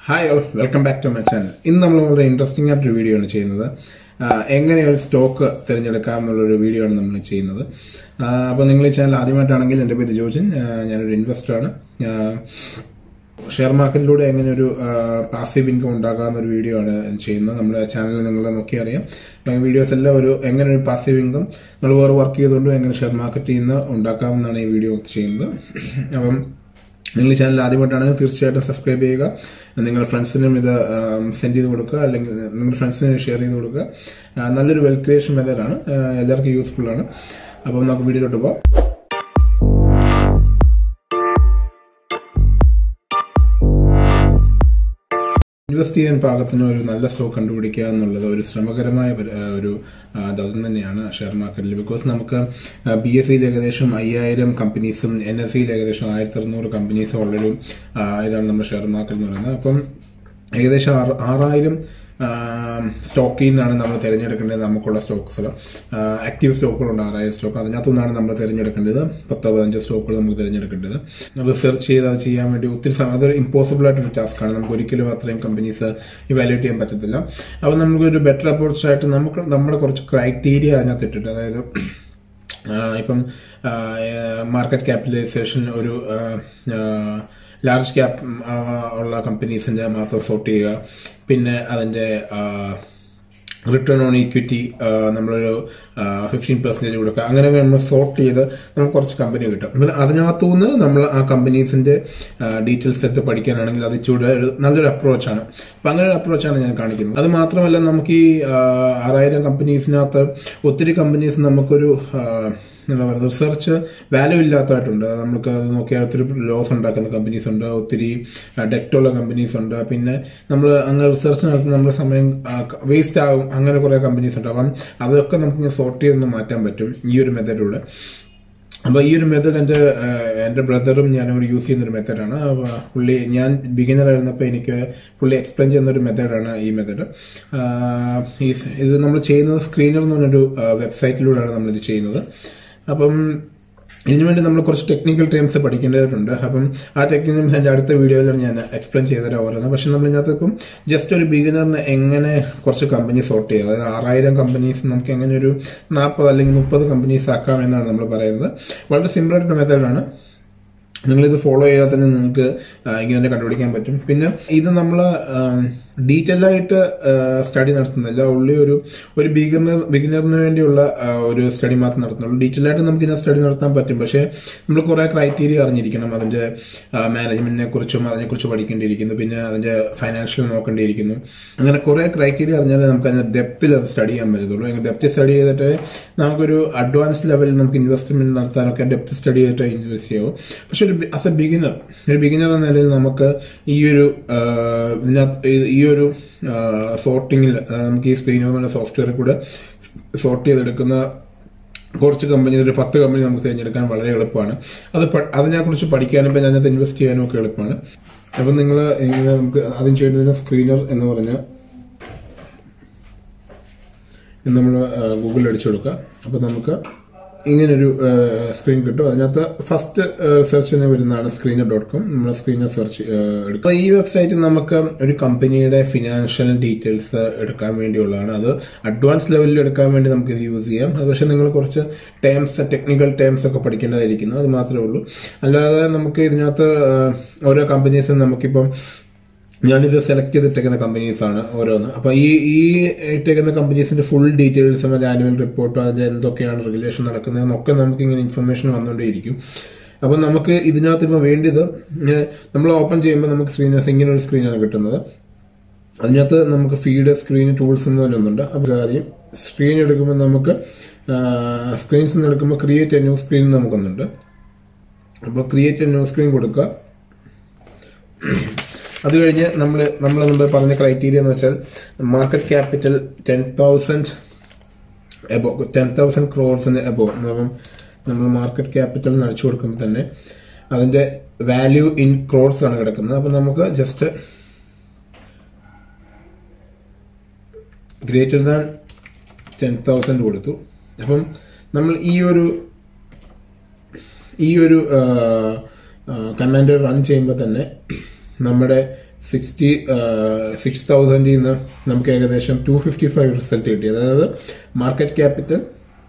hi all welcome back to my channel ഇന്ന് നമ്മൾ വളരെ ഇൻട്രസ്റ്റിംഗ് ആയിട്ടൊരു വീഡിയോ ആണ് ചെയ്യുന്നത് ആ, എങ്ങനെ ഒരു സ്റ്റോക്ക് തിരഞ്ഞെടുക്കാം എന്നുള്ളൊരു വീഡിയോ ആണ് നമ്മൾ ചെയ്യുന്നത് അപ്പോൾ നിങ്ങൾ ഈ ചാനൽ ആദ്യമായിട്ടാണെങ്കിൽ എൻ്റെ പേര് ജോജൻ ആ, ഞാനൊരു ഇൻവെസ്റ്ററാണ് ഷെയർ മാർക്കറ്റിലൂടെ എങ്ങനെ ഒരു പാസീവ് ഇൻകം ഉണ്ടാക്കാവുന്ന ഒരു വീഡിയോ ആണ് ചെയ്യുന്നത് നമ്മുടെ ചാനലിൽ നിങ്ങൾ നോക്കി അറിയാം വീഡിയോസ് എല്ലാം ഒരു എങ്ങനെ ഒരു പാസീവ് ഇൻകം നമ്മൾ വേറെ വർക്ക് ചെയ്തുകൊണ്ടും എങ്ങനെ ഷെയർ മാർക്കറ്റിൽ നിന്ന് ഉണ്ടാക്കാമെന്നാണ് ഈ വീഡിയോ ചെയ്യുന്നത് അപ്പം നിങ്ങൾ ഈ ചാനൽ ആദ്യമായിട്ടാണെങ്കിൽ തീർച്ചയായിട്ടും സബ്സ്ക്രൈബ് ചെയ്യുക നിങ്ങളുടെ ഫ്രണ്ട്സിനും ഇത് സെൻഡ് ചെയ്ത് കൊടുക്കുക അല്ലെങ്കിൽ നിങ്ങളുടെ ഫ്രണ്ട്സിന് ഷെയർ ചെയ്ത് കൊടുക്കുക ആ, നല്ലൊരു വെൽത്ത് ക്രിയേഷൻ മെത്തേഡാണ് എല്ലാവർക്കും യൂസ്ഫുൾ ആണ് അപ്പം നമുക്ക് വീഡിയോയിലോട്ട് പോകാം ഇൻവെസ്റ്റ് ചെയ്യാൻ പാകത്തിന് ഒരു നല്ല സ്റ്റോക്ക് കണ്ടുപിടിക്കുക എന്നുള്ളത് ഒരു ശ്രമകരമായ പരി- ആ, ഒരു ആ, ദൗത്യം തന്നെയാണ് ഷെയർ മാർക്കറ്റിൽ ബിക്കോസ് നമുക്ക് ബി എസ് സിയിൽ ഏകദേശം അയ്യായിരം കമ്പനീസും എൻ എസ് സിയിൽ ഏകദേശം ആയിരത്തി അറുന്നൂറ് കമ്പനീസും ഉള്ളൊരു ആ, ഇതാണ് നമ്മുടെ ഷെയർ മാർക്കറ്റ് എന്ന് പറയുന്നത് അപ്പം ഏകദേശം ആറ് ആറായിരം സ്റ്റോക്കിൽ നിന്നാണ് നമ്മൾ തിരഞ്ഞെടുക്കേണ്ടത് നമുക്കുള്ള സ്റ്റോക്സ് ആക്റ്റീവ് സ്റ്റോക്കുകളുണ്ട് ആറായിരം സ്റ്റോക്ക് അതിനകത്തു നിന്നാണ് നമ്മൾ തിരഞ്ഞെടുക്കേണ്ടത് പത്തോ പതിനഞ്ചോ സ്റ്റോക്കുകൾ നമുക്ക് തിരഞ്ഞെടുക്കേണ്ടത് റിസർച്ച് ചെയ്ത് അത് ചെയ്യാൻ വേണ്ടി ഒത്തിരി സമയം അതൊരു ഇമ്പോസിബിൾ ആയിട്ടൊരു ടാസ്ക്കാണ് നമുക്ക് ഒരിക്കലും അത്രയും കമ്പനീസ് ഇവാലുവേറ്റ് ചെയ്യാൻ പറ്റത്തില്ല അപ്പോൾ നമുക്കൊരു ബെറ്റർ അപ്രോച്ച് ആയിട്ട് നമുക്ക് നമ്മുടെ കുറച്ച് ക്രൈറ്റീരിയ അതിനകത്ത് ഇട്ടിട്ട് അതായത് ആ, ഇപ്പം മാർക്കറ്റ് ക്യാപിറ്റലൈസേഷൻ ഒരു ലാർജ് ക്യാപ് ഉള്ള കമ്പനീസിന്റെ മാത്രം സോർട്ട് ചെയ്യുക പിന്നെ അതിന്റെ റിട്ടേൺ ഓൺ ഈക്വിറ്റി നമ്മളൊരു ഫിഫ്റ്റീൻ പെർസെന്റേജ് കൊടുക്കുക അങ്ങനെ നമ്മൾ സോർട്ട് ചെയ്ത് നമുക്ക് കുറച്ച് കമ്പനി കിട്ടും പിന്നെ അതിനകത്തുനിന്ന് നമ്മൾ ആ കമ്പനീസിന്റെ ഡീറ്റെയിൽസ് എടുത്ത് പഠിക്കാനാണെങ്കിൽ അത് ഇച്ചിരി ഒരു നല്ലൊരു അപ്രോച്ചാണ് അപ്പൊ അങ്ങനെ ഒരു അപ്രോച്ചാണ് ഞാൻ കാണിക്കുന്നത് അത് മാത്രമല്ല നമുക്ക് ഈ ആ, ആറായിരം കമ്പനീസിനകത്ത് ഒത്തിരി കമ്പനീസ് നമുക്കൊരു ആ, എന്താ പറയുക റിസർച്ച് വാല്യൂ ഇല്ലാത്തതായിട്ടുണ്ട് അത് നമുക്ക് അത് നോക്കിയാൽ ഒത്തിരി ലോസ് ഉണ്ടാക്കുന്ന കമ്പനീസ് ഉണ്ട് ഒത്തിരി ഡെക്റ്റുള്ള കമ്പനീസ് ഉണ്ട് പിന്നെ നമ്മൾ അങ്ങനെ റിസർച്ച് നടത്തുന്ന നമ്മുടെ സമയം വേസ്റ്റ് ആകും അങ്ങനെ കുറെ കമ്പനീസ് ഉണ്ട് അപ്പം അതൊക്കെ നമുക്ക് സോർട്ട് ചെയ്തൊന്ന് മാറ്റാൻ പറ്റും ഈ ഒരു മെത്തേഡിലൂടെ അപ്പൊ ഈ ഒരു മെത്തേഡ് എന്റെ ഏഹ്, എന്റെ ബ്രദറും ഞാനും കൂടി യൂസ് ചെയ്യുന്ന ഒരു മെത്തേഡാണ് അപ്പൊ പുള്ളി ഞാൻ ബിഗിനർ ആയിരുന്നപ്പോൾ എനിക്ക് പുള്ളി എക്സ്പ്ലെയിൻ ചെയ്യുന്ന ഒരു മെത്തേഡാണ് ഈ മെത്തേഡ് ഈ ഇത് നമ്മൾ ചെയ്യുന്നത് സ്ക്രീനർ എന്ന് പറഞ്ഞൊരു വെബ്സൈറ്റിലൂടെയാണ് നമ്മൾ ഇത് ചെയ്യുന്നത് അപ്പം ഇതിനു വേണ്ടി നമ്മൾ കുറച്ച് ടെക്നിക്കൽ ടേംസ് പഠിക്കേണ്ടതായിട്ടുണ്ട് അപ്പം ആ ടെക്നിക്കൽ ടേംസ് എൻ്റെ അടുത്ത വീഡിയോയിലാണ് ഞാൻ എക്സ്പ്ലെയിൻ ചെയ്തുതരാൻ ഓരോന്ന് പക്ഷെ നമ്മൾ ഇതിനകത്ത് ഇപ്പം ജസ്റ്റ് ഒരു ബിഗിനറിന് എങ്ങനെ കുറച്ച് കമ്പനി സോർട്ട് ചെയ്യുക അതായത് ആറായിരം കമ്പനീസ് നമുക്ക് എങ്ങനെ ഒരു നാൽപ്പത് അല്ലെങ്കിൽ മുപ്പത് കമ്പനീസ് ആക്കാം എന്നാണ് നമ്മൾ പറയുന്നത് വളരെ സിമ്പിൾ ആയിട്ടുള്ള മെത്തേഡാണ് നിങ്ങളിത് ഫോളോ ചെയ്താൽ തന്നെ നിങ്ങൾക്ക് ആ, ഇങ്ങനെ തന്നെ കണ്ടുപിടിക്കാൻ പറ്റും പിന്നെ ഇത് നമ്മൾ ഡീറ്റെയിൽ ആയിട്ട് സ്റ്റഡി നടത്തുന്നില്ല ഉള്ളി ഒരു ഒരു ബിഗിനർ ബിഗിനറിന് വേണ്ടിയുള്ള ആ, ഒരു സ്റ്റഡി മാത്രം നടത്തുന്നുള്ളൂ ഡീറ്റെയിൽ ആയിട്ട് നമുക്ക് ഇതിനെ സ്റ്റഡി നടത്താൻ പറ്റും പക്ഷേ നമ്മൾ കുറെ ക്രൈറ്റീരിയ അറിഞ്ഞിരിക്കണം അതിന്റെ മാനേജ്മെന്റിനെ കുറിച്ചും അതിനെക്കുറിച്ച് പഠിക്കേണ്ടിയിരിക്കുന്നു പിന്നെ അതിന്റെ ഫൈനാൻഷ്യൽ നോക്കേണ്ടിയിരിക്കുന്നു അങ്ങനെ കുറെ ക്രൈറ്റീരിയ അറിഞ്ഞാലേ നമുക്ക് അതിന്റെ ഡെപ്തിൽ അത് സ്റ്റഡി ചെയ്യാൻ പറ്റത്തുള്ളൂ ഡെപ്ത് സ്റ്റഡി ചെയ്തിട്ട് നമുക്കൊരു അഡ്വാൻസ് ലെവലിൽ നമുക്ക് ഇൻവെസ്റ്റ്മെന്റ് നടത്താനൊക്കെ ഡെപ്ത് സ്റ്റഡി ചെയ്തിട്ട് ഇൻവെസ്റ്റ് ചെയ്യുമോ പക്ഷെ ഒരു ആസ് എ ബിഗിനർ ഒരു ബിഗിനർ എന്ന നിലയിൽ നമുക്ക് ഈ ഒരു ആ, ഇതിനകത്ത് ഈ- ഈ ഒരു സോർട്ടിങ്ങിൽ നമുക്ക് ഈ സ്ക്രീനിൽ സോഫ്റ്റ്വെയറിൽ കൂടെ സോർട്ട് ചെയ്തെടുക്കുന്ന കുറച്ച് കമ്പനി ഒരു പത്ത് കമ്പനി നമുക്ക് തിരഞ്ഞെടുക്കാൻ വളരെ എളുപ്പമാണ് അത് പ- അതിനെക്കുറിച്ച് പഠിക്കാനും പിന്നെ അതിനകത്ത് ഇൻവെസ്റ്റ് ചെയ്യാനും ഒക്കെ എളുപ്പമാണ് അപ്പം നിങ്ങൾ ഇങ്ങനെ നമുക്ക് ആദ്യം ചെയ്യേണ്ടത് സ്ക്രീനർ എന്ന് പറഞ്ഞ നമ്മൾ ഗൂഗിളിൽ അടിച്ചു കൊടുക്കുക അപ്പം നമുക്ക് ഇങ്ങനൊരു സ്ക്രീൻ കിട്ടും അതിനകത്ത് ഫസ്റ്റ് സെർച്ച് തന്നെ വരുന്നതാണ് സ്ക്രീനർ ഡോട്ട് കോം നമ്മൾ സ്ക്രീനർ സെർച്ച് എടുക്കുക അപ്പോൾ ഈ വെബ്സൈറ്റിൽ നമുക്ക് ഒരു കമ്പനിയുടെ ഫിനാൻഷ്യൽ ഡീറ്റെയിൽസ് എടുക്കാൻ വേണ്ടിയുള്ളതാണ് അത് അഡ്വാൻസ് ലെവലിൽ എടുക്കാൻ വേണ്ടി നമുക്ക് ഇത് യൂസ് ചെയ്യാം അത് പക്ഷേ നിങ്ങൾ കുറച്ച് ടേംസ് ടെക്നിക്കൽ ടേംസ് ഒക്കെ പഠിക്കേണ്ടതായിരിക്കുന്നു അത് മാത്രമേ ഉള്ളൂ അല്ലാതെ നമുക്ക് ഇതിനകത്ത് ആ, ഓരോ കമ്പനീസും നമുക്കിപ്പം ഞാനിത് സെലക്ട് ചെയ്തിട്ടേക്കുന്ന കമ്പനീസ് ആണ് ഓരോന്ന് അപ്പൊ ഈ ഈ ഇട്ടേക്കുന്ന കമ്പനീസിന്റെ ഫുൾ ഡീറ്റെയിൽസും അതിന്റെ ആനുവൽ റിപ്പോർട്ടും അതിന്റെ എന്തൊക്കെയാണ് റെഗുലേഷൻ നടക്കുന്നതെന്നൊക്കെ നമുക്ക് ഇങ്ങനെ ഇൻഫർമേഷൻ വന്നുകൊണ്ടേയിരിക്കും അപ്പൊ നമുക്ക് ഇതിനകത്ത് ഇപ്പൊ വേണ്ടത് ഏഹ്, നമ്മൾ ഓപ്പൺ ചെയ്യുമ്പോൾ നമുക്ക് സ്ക്രീനേഴ്സ് ഇങ്ങനെ ഒരു സ്ക്രീനാണ് കിട്ടുന്നത് അതിനകത്ത് നമുക്ക് ഫീഡ് സ്ക്രീൻ ടൂൾസ് എന്ന് തന്നെ ഒന്നുണ്ട് അപ്പോൾ ആദ്യം സ്ക്രീൻ എടുക്കുമ്പോൾ നമുക്ക് സ്ക്രീൻസ് നിന്ന് എടുക്കുമ്പോൾ ക്രിയേറ്റ് എ ന്യൂ സ്ക്രീൻ നമുക്കൊന്നുണ്ട് അപ്പോൾ ക്രിയേറ്റ് എ ന്യൂ സ്ക്രീൻ കൊടുക്കുക അത് കഴിഞ്ഞ് നമ്മൾ നമ്മൾ മുമ്പ് പറഞ്ഞ ക്രൈറ്റീരിയ എന്ന് വെച്ചാൽ market capital ten thousand above ten thousand ക്രോഡ്സിന് എബോ അപ്പം നമ്മൾ മാർക്കറ്റ് ക്യാപിറ്റൽ നടിച്ചു കൊടുക്കുമ്പോൾ തന്നെ അതിന്റെ വാല്യൂ ഇൻ ക്രോഡ്സ് ആണ് കിടക്കുന്നത് അപ്പം നമുക്ക് just greater than ten thousand കൊടുത്തു അപ്പം നമ്മൾ ഈ ഒരു ഈ ഒരു കമാൻഡ് റൺ ചെയ്യുമ്പോൾ തന്നെ നമ്മുടെ സിക്സ്റ്റി സിക്സ് തൗസൻഡിൽ നിന്ന് നമുക്ക് ഏകദേശം ടു ഫിഫ്റ്റി ഫൈവ് റിസൾട്ട് കിട്ടി അതായത് market capital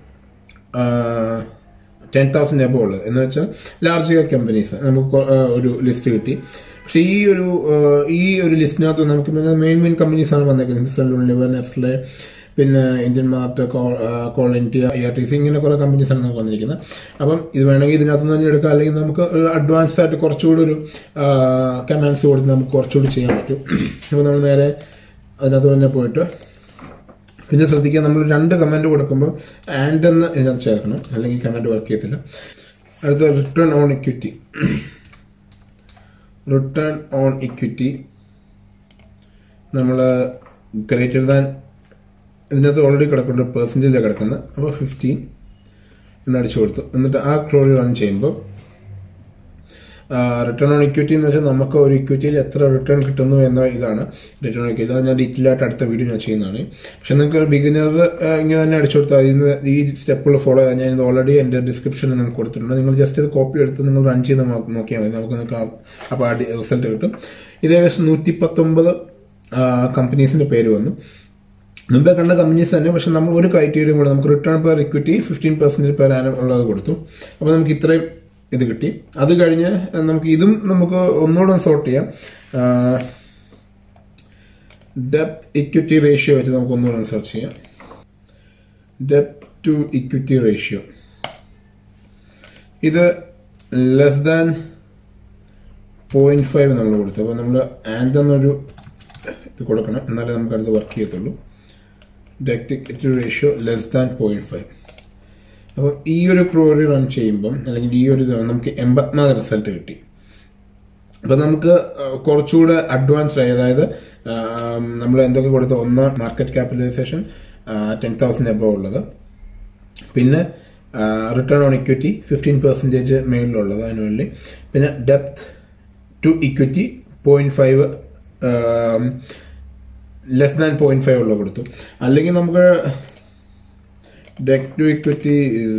ten thousand above ഉള്ളത് എന്ന് വെച്ചാൽ ലാർജ് കെയർ കമ്പനീസ് നമുക്ക് കൊ- ആ, ഒരു ലിസ്റ്റ് കിട്ടി പക്ഷേ ഈ ഒരു ആ, ഈ ഒരു ലിസ്റ്റിനകത്ത് നമുക്ക് മെയിൻ മെയിൻ കമ്പനീസ് ആണ് വന്നേക്കുന്നത് ഹിന്ദുസ്ഥാൻ ലിവർ നെസ്ലെ പിന്നെ Indian mart coal India I R T C ഇങ്ങനെ കുറെ കമ്പനീസ് ആണ് നമുക്ക് വന്നിരിക്കുന്നത് അപ്പം ഇത് വേണമെങ്കിൽ ഇതിനകത്ത് നിന്ന് തന്നെ എടുക്കാം അല്ലെങ്കിൽ നമുക്ക് ഒരു അഡ്വാൻസ് ആയിട്ട് കുറച്ചുകൂടി ഒരു കമാൻഡ്സ് കൊടുത്ത് നമുക്ക് കുറച്ചുകൂടി ചെയ്യാൻ പറ്റും അപ്പോൾ നമ്മൾ നേരെ അതിനകത്ത് തന്നെ പോയിട്ട് പിന്നെ ശ്രദ്ധിക്കുക നമ്മൾ രണ്ട് കമന്റ് കൊടുക്കുമ്പോൾ ആൻഡ് എന്ന് ഇതിനകത്ത് ചേർക്കണം അല്ലെങ്കിൽ കമന്റ് വർക്ക് ചെയ്യത്തില്ല അടുത്ത return on equity return on equity നമ്മൾ ഗ്രേറ്റർ ദാൻ ഇതിനകത്ത് ഓൾറെഡി കിടക്കുന്നുണ്ട് പെർസെൻറ്റേജ് കിടക്കുന്നത് അപ്പോൾ ഫിഫ്റ്റീൻ എന്ന് അടിച്ചു കൊടുത്തു എന്നിട്ട് ആ ക്രോഡി റൺ ചെയ്യുമ്പോൾ റിട്ടേൺ ഓൺ ഇക്വിറ്റി എന്ന് വെച്ചാൽ നമുക്ക് ഒരു ഇക്വിറ്റിയിൽ എത്ര റിട്ടേൺ കിട്ടുന്നു എന്ന ഇതാണ് റിട്ടേൺ ഓൺ ഇക്വിറ്റി അത് ഞാൻ ഡീറ്റെയിൽ ആയിട്ട് അടുത്ത വീഡിയോ ഞാൻ ചെയ്യുന്നതാണ് പക്ഷെ നിങ്ങൾക്ക് ഒരു ബിഗിനർ ഇങ്ങനെ തന്നെ അടിച്ചു കൊടുത്താൽ ഇതിന് ഈ സ്റ്റെപ്പുകൾ ഫോളോ ചെയ്യാൻ ഞാൻ ഇത് ഓൾറെഡി എൻ്റെ ഡിസ്ക്രിപ്ഷനിൽ നമുക്ക് കൊടുത്തിട്ടുണ്ട് നിങ്ങൾ ജസ്റ്റ് ഇത് കോപ്പി എടുത്ത് നിങ്ങൾ റൺ ചെയ്ത് നോ- നോക്കിയാൽ മതി നമുക്ക് നിങ്ങൾക്ക് അപ്പോൾ ആ റിസൾട്ട് കിട്ടും ഇത് ഏകദേശം നൂറ്റി പത്തൊമ്പത് കമ്പനീസിന്റെ പേര് വന്നു മുമ്പേ കണ്ട കമ്പനീസ് തന്നെ പക്ഷെ നമ്മൾ ഒരു ക്രൈറ്റീരിയയും കൂടെ നമുക്ക് return per equity fifteen percentage per annum ഉള്ളത് കൊടുത്തു അപ്പോൾ നമുക്ക് ഇത്രയും ഇത് കിട്ടി അത് കഴിഞ്ഞ് നമുക്ക് ഇതും നമുക്ക് ഒന്നുകൂടെ സോർട്ട് ചെയ്യാം ഡെപ്ത് ഇക്വിറ്റി റേഷ്യോ വെച്ച് നമുക്ക് ഒന്നുകൂടെ സെർച്ച് ചെയ്യാം ഡെപ്ത് ടു ഇക്വിറ്റി റേഷ്യോ ഇത് ലെസ് ദാൻ പോയിന്റ് ഫൈവ് നമ്മൾ കൊടുത്തു അപ്പോൾ നമ്മൾ ആൻഡ് എന്നൊരു ഇത് കൊടുക്കണം എന്നാലേ നമുക്ക് അടുത്ത് വർക്ക് ചെയ്യത്തുള്ളൂ ഡെപ്ത് equity ratio less than point five അപ്പം ഈ ഒരു ക്രോറി റൺ ചെയ്യുമ്പം അല്ലെങ്കിൽ ഈ ഒരു ഇത് നമുക്ക് എൺപത്തിനാല് റിസൾട്ട് കിട്ടി അപ്പം നമുക്ക് ആ, കുറച്ചുകൂടെ അഡ്വാൻസ്ഡ് ആയി അതായത് നമ്മൾ എന്തൊക്കെ കൊടുത്ത ഒന്ന് market capitalisation ten thousand above ഉള്ളത് പിന്നെ return on equity fifteen percentage മേളിലുള്ളത് അതിന് വേണ്ടി പിന്നെ ഡെപ്ത് to equity point five less than point five ഉള്ള കൊടുത്തു അല്ലെങ്കിൽ നമുക്ക് ഡെപ്ത് ടു ഇക്വിറ്റി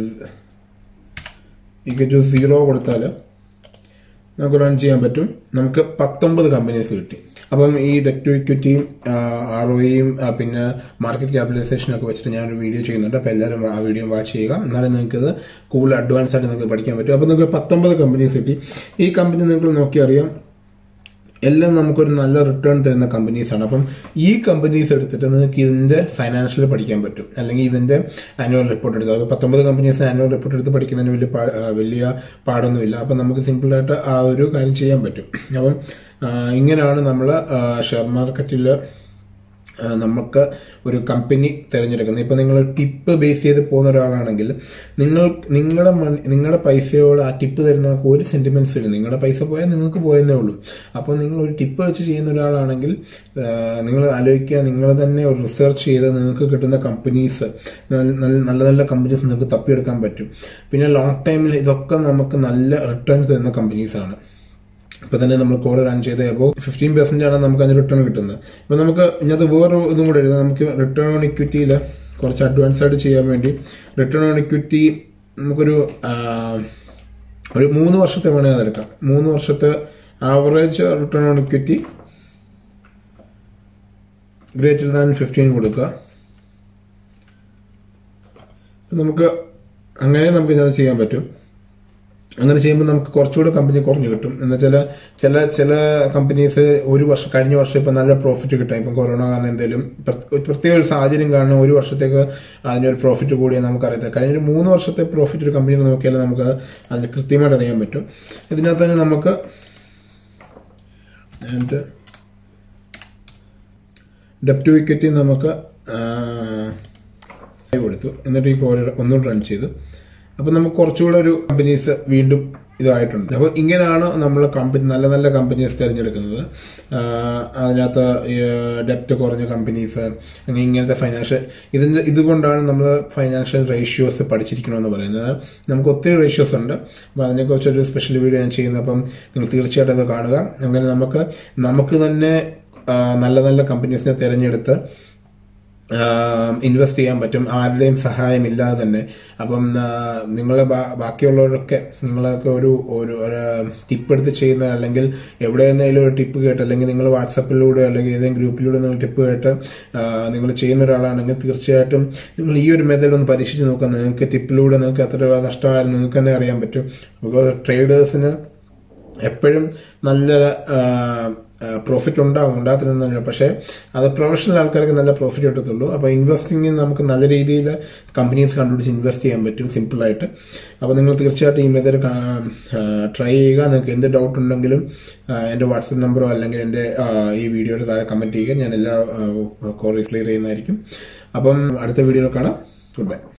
ഇക്വിറ്റി സീറോ കൊടുത്താൽ നമുക്ക് റൺ ചെയ്യാൻ പറ്റും നമുക്ക് പത്തൊമ്പത് കമ്പനീസ് കിട്ടി അപ്പം ഈ ഡെറ്റ് ടു ഇക്വിറ്റിയും ആർ ഒയും പിന്നെ മാർക്കറ്റ് ക്യാപിറ്റലൈസേഷനും ഒക്കെ വെച്ചിട്ട് ഞാനൊരു വീഡിയോ ചെയ്യുന്നുണ്ട് അപ്പോൾ എല്ലാവരും ആ വീഡിയോ വാച്ച് ചെയ്യുക എന്നാലും നിങ്ങൾക്ക് ഇത് കൂടുതൽ അഡ്വാൻസ് ആയിട്ട് നിങ്ങൾക്ക് പഠിക്കാൻ പറ്റും അപ്പോൾ നിങ്ങൾക്ക് പത്തൊമ്പത് കമ്പനീസ് കിട്ടി ഈ കമ്പനി നിങ്ങൾക്ക് നോക്കിയറിയാം എല്ലാം നമുക്കൊരു നല്ല റിട്ടേൺ തരുന്ന കമ്പനീസ് ആണ് അപ്പം ഈ കമ്പനീസ് എടുത്തിട്ട് നിങ്ങൾക്ക് ഇതിന്റെ ഫൈനാൻഷ്യൽ പഠിക്കാൻ പറ്റും അല്ലെങ്കിൽ ഇതിന്റെ ആനുവൽ റിപ്പോർട്ട് എടുത്ത് അപ്പോൾ പത്തൊമ്പത് കമ്പനീസ് ആനുവൽ റിപ്പോർട്ട് എടുത്ത് പഠിക്കുന്നതിന് വലിയ പാ- ആ, വലിയ പാടൊന്നുമില്ല അപ്പം നമുക്ക് സിമ്പിളായിട്ട് ആ ഒരു കാര്യം ചെയ്യാൻ പറ്റും അപ്പം ആ, ഇങ്ങനെയാണ് നമ്മൾ ഷെയർ മാർക്കറ്റിൽ ആ, നമുക്ക് ഒരു കമ്പനി തിരഞ്ഞെടുക്കുന്നത് ഇപ്പൊ നിങ്ങൾ ടിപ്പ് ബേസ് ചെയ്ത് പോകുന്ന ഒരാളാണെങ്കിൽ നിങ്ങൾ നിങ്ങളുടെ മണി നിങ്ങളുടെ പൈസയോട് ആ ടിപ്പ് തരുന്ന ആൾക്ക് ഒരു സെന്റിമെന്റ്സ് ഇല്ല നിങ്ങളുടെ പൈസ പോയാൽ നിങ്ങൾക്ക് പോയെന്നേ ഉള്ളൂ അപ്പോൾ നിങ്ങൾ ഒരു ടിപ്പ് വെച്ച് ചെയ്യുന്ന ഒരാളാണെങ്കിൽ ആ, നിങ്ങൾ ആലോചിക്കുക നിങ്ങൾ തന്നെ ഒരു റിസർച്ച് ചെയ്ത് നിങ്ങൾക്ക് കിട്ടുന്ന കമ്പനീസ് നല്ല നല്ല കമ്പനീസ് നിങ്ങൾക്ക് തപ്പിയെടുക്കാൻ പറ്റും പിന്നെ ലോങ് ടൈമിൽ ഇതൊക്കെ നമുക്ക് നല്ല റിട്ടേൺസ് തരുന്ന കമ്പനീസാണ് ഇപ്പൊ തന്നെ നമ്മൾ കോഡ് റൺ ചെയ്ത് അപ്പോൾ ഫിഫ്റ്റീൻ പെർസെന്റ് ആണ് നമുക്ക് അതിന് റിട്ടേൺ കിട്ടുന്നത് ഇപ്പൊ നമുക്ക് ഇതിനകത്ത് വേറെ ഇതും കൂടെ എഴുതാം നമുക്ക് റിട്ടേൺ ഓൺ ഇക്വിറ്റിയിൽ കുറച്ച് അഡ്വാൻസ് ആയിട്ട് ചെയ്യാൻ വേണ്ടി റിട്ടേൺ ഓൺ ഇക്വിറ്റി നമുക്കൊരു ആ, ഒരു മൂന്ന് വർഷത്തെ വേണമെങ്കിൽ അതെടുക്കാം മൂന്ന് വർഷത്തെ average return on equity greater than fifteen കൊടുക്കുക ഇപ്പൊ നമുക്ക് അങ്ങനെ നമുക്ക് ഇതിനകത്ത് ചെയ്യാൻ പറ്റും അങ്ങനെ ചെയ്യുമ്പോൾ നമുക്ക് കുറച്ചുകൂടെ കമ്പനി കുറഞ്ഞു കിട്ടും എന്ന് വെച്ചാൽ ചില ചില കമ്പനീസ് ഒരു വർഷം കഴിഞ്ഞ വർഷം ഇപ്പം നല്ല പ്രോഫിറ്റ് കിട്ടാം ഇപ്പം കൊറോണ കാരണം എന്തെങ്കിലും പ്ര- പ്രത്യേക ഒരു സാഹചര്യം കാരണം ഒരു വർഷത്തേക്ക് അതിനൊരു പ്രോഫിറ്റ് കൂടിയാൽ നമുക്കറിയത്തില്ല കഴിഞ്ഞ ഒരു മൂന്ന് വർഷത്തെ പ്രോഫിറ്റ് ഒരു കമ്പനി നോക്കിയാൽ നമുക്ക് അതിന് കൃത്യമായിട്ട് അറിയാൻ പറ്റും ഇതിനകത്ത് തന്നെ നമുക്ക് ആൻഡ് ഡെപ്റ്റ് വിക്കറ്റ് നമുക്ക് ആ, കൊടുത്തു എന്നിട്ട് ഈ കോഡ് ഒന്നുകൂടി റൺ ചെയ്തു അപ്പൊ നമുക്ക് കുറച്ചുകൂടെ ഒരു കമ്പനീസ് വീണ്ടും ഇതായിട്ടുണ്ട് അപ്പോൾ ഇങ്ങനെയാണ് നമ്മൾ കമ്പനി നല്ല നല്ല കമ്പനീസ് തിരഞ്ഞെടുക്കുന്നത് ആ, അതിനകത്ത് ഡെപ്റ്റ് കുറഞ്ഞ കമ്പനീസ് അങ്ങനെ ഇങ്ങനത്തെ ഫൈനാൻഷ്യൽ ഇതിന്റെ ഇതുകൊണ്ടാണ് നമ്മൾ ഫൈനാൻഷ്യൽ റേഷ്യോസ് പഠിച്ചിരിക്കണമെന്ന് പറയുന്നത് നമുക്ക് ഒത്തിരി റേഷ്യോസ് ഉണ്ട് അപ്പോൾ അതിനെക്കുറിച്ചൊരു സ്പെഷ്യൽ വീഡിയോ ഞാൻ ചെയ്യുന്നത് അപ്പം നിങ്ങൾ തീർച്ചയായിട്ടും അത് കാണുക അങ്ങനെ നമുക്ക് നമുക്ക് തന്നെ ആ, നല്ല നല്ല കമ്പനീസിനെ തിരഞ്ഞെടുത്ത് ഇൻവെസ്റ്റ് ചെയ്യാൻ പറ്റും ആരുടെയും സഹായം ഇല്ലാതെ തന്നെ അപ്പം നിങ്ങൾ ബാക്കിയുള്ളവരൊക്കെ നിങ്ങളൊക്കെ ഒരു ഒരു ടിപ്പ് എടുത്ത് ചെയ്യുന്ന അല്ലെങ്കിൽ എവിടെ നിന്നെങ്കിലും ഒരു ടിപ്പ് കേട്ട് അല്ലെങ്കിൽ നിങ്ങൾ വാട്സപ്പിലൂടെ അല്ലെങ്കിൽ ഏതെങ്കിലും ഗ്രൂപ്പിലൂടെ നിങ്ങൾ ടിപ്പ് കേട്ട് നിങ്ങൾ ചെയ്യുന്ന ഒരാളാണെങ്കിൽ തീർച്ചയായിട്ടും നിങ്ങൾ ഈ ഒരു മെത്തേഡ് ഒന്ന് പരീക്ഷിച്ച് നോക്കാം നിങ്ങൾക്ക് ടിപ്പിലൂടെ നിങ്ങൾക്ക് എത്ര രൂപ നഷ്ടമായാലും നിങ്ങൾക്ക് തന്നെ അറിയാൻ പറ്റും ബിക്കോസ് ട്രേഡേഴ്സിന് എപ്പോഴും നല്ല പ്രോഫിറ്റ് ഉണ്ടാവും ഉണ്ടാകത്തില്ലെന്നല്ല പക്ഷേ അത് പ്രൊഫഷണൽ ആൾക്കാർക്ക് നല്ല പ്രോഫിറ്റ് കിട്ടത്തുള്ളൂ അപ്പോൾ ഇൻവെസ്റ്റിംഗിൽ നമുക്ക് നല്ല രീതിയിൽ കമ്പനീസ് കണ്ടുപിടിച്ച് ഇൻവെസ്റ്റ് ചെയ്യാൻ പറ്റും സിമ്പിളായിട്ട് അപ്പോൾ നിങ്ങൾ തീർച്ചയായിട്ടും ഈ മെത്തേഡ് ട്രൈ ചെയ്യുക നിങ്ങൾക്ക് എന്ത് ഡൗട്ട് ഉണ്ടെങ്കിലും എൻ്റെ വാട്സപ്പ് നമ്പറോ അല്ലെങ്കിൽ എൻ്റെ ഈ വീഡിയോയുടെ താഴെ കമൻറ്റ് ചെയ്യുക ഞാൻ എല്ലാ കോറീസ് ക്ലിയർ ചെയ്യുന്നതായിരിക്കും അപ്പം അടുത്ത വീഡിയോയിൽ കാണാം ഗുഡ് ബൈ